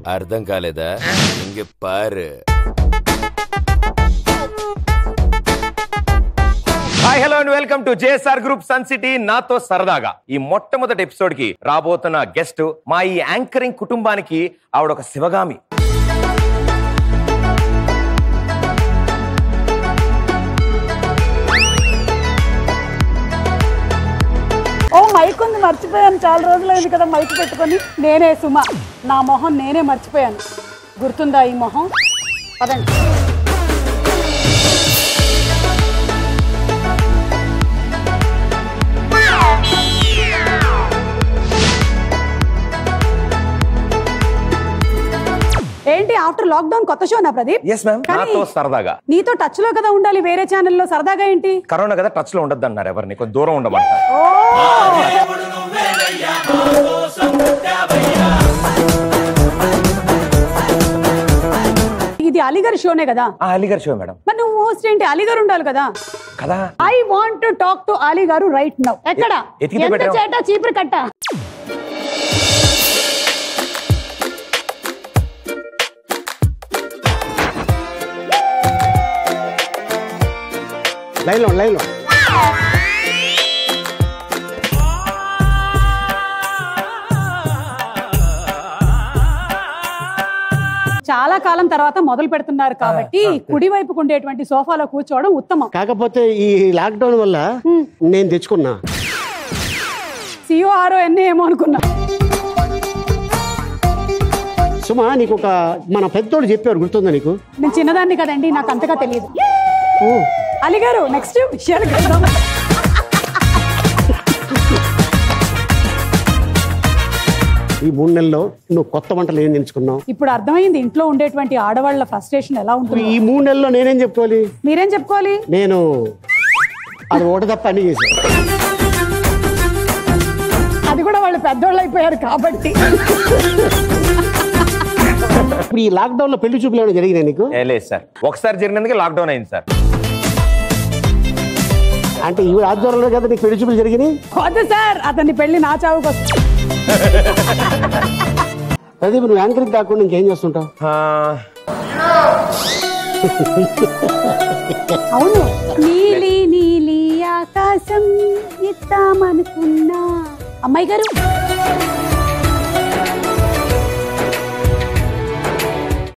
అర్థం కాలేదా ఇంక పారు hi hello and welcome to JSR group Sun City నాతో సరదాగా ఈ మొట్టమొదటి ఎపిసోడ్ కి రాబోతున్న గెస్ట్ మా ఈ యాంకరింగ్ కుటుంబానికి ఆవిడ ఒక శివగామి ఓ మైక్ ఉంది మర్చిపోయాను చాలా రోజులైంది కదా మైక్ పెట్టుకొని నేనే సుమ నా మొహం నేనే మర్చిపోయాను గుర్తుందా ఈ మొహం పదండి ఏంటి ఆఫ్టర్ లాక్డౌన్ కొత్త షోనా ప్రదీప్ ఎస్ మ్యామ్ కానీ నాతో సరదాగా నీతో టచ్ లో కదా ఉండాలి వేరే ఛానల్లో సరదాగా ఏంటి కరోనా కదా టచ్ లో ఉండద్దు అన్నారు ఎవరిని కొంచెం దూరం ఉండమంటారు ఇది అలీగర్ షోనే కదా ఆ అలీగారు షో మేడం మరి నువ్వు హోస్ట్ ఏంటి అలీగర్ ఉండాలి కదా కదా I want to talk to Ali garu right now ఎక్కడ ఎతికితే ఎంత పెట్టావా? చేట చీపురు కట్ట లైన్లో లైన్లో చాలా కాలం తర్వాత మొదలు పెడుతున్నారు కాబట్టి కుడి వైపుకు ఉండేటువంటి సోఫాలో కూర్చోవడం ఉత్తమం కాకపోతే ఈ లాక్డౌన్ వల్ల నేను తెచ్చుకున్నా సిఓ ఆరో ఎన్ని ఏమో అనుకున్నా సుమా నీకు ఒక మన పెద్దోడు చెప్పారు గుర్తుందా నీకు నేను చిన్నదాన్ని కదండి నాకు అంతగా తెలియదు ఓ అలీ గారు నెక్స్ట్ విషయాలు వెళ్దాం. ఈ మూడు నెలల్లో నువ్వు కొత్త వంటలు ఏం తెచ్చుకున్నావు ఇప్పుడు అర్థమైంది ఇంట్లో ఉండేటువంటి ఆడవాళ్ళ ఫ్రస్ట్రేషన్ ఎలా ఇప్పుడు ఉంటుంది ఈ మూడు నెలల్లో నేనేం చెప్పుకోవాలి మీరేం చెప్పుకోవాలి నేను అది ఒకటి తప్ప అన్ని చేశాను అది కూడా వాళ్ళు పెద్దోళ్ళు అయిపోయారు కాబట్టి ఇప్పుడు ఈ లాక్డౌన్ లో పెళ్లి చూపులు ఏమైనా జరిగినాయి నీకు ఏ లేదు సార్ ఒకసారి జరిగినందుకే లాక్డౌన్ అయింది సార్ అంటే ఈ ఆధ్వర్యంలో కదా నీకు పెళ్లి చూపులు జరిగినాయి వద్దు సార్ అతని పెళ్లి నా చావుకు వస్తుంది ప్రదీప్ నువ్వు యాంకరింగ్ కాకుండా ఇంకేం చేస్తుంటావు ఆ, అవును నీలి నీలి ఆకాశం ఇద్దామనుకున్నా అమ్మాయి గారు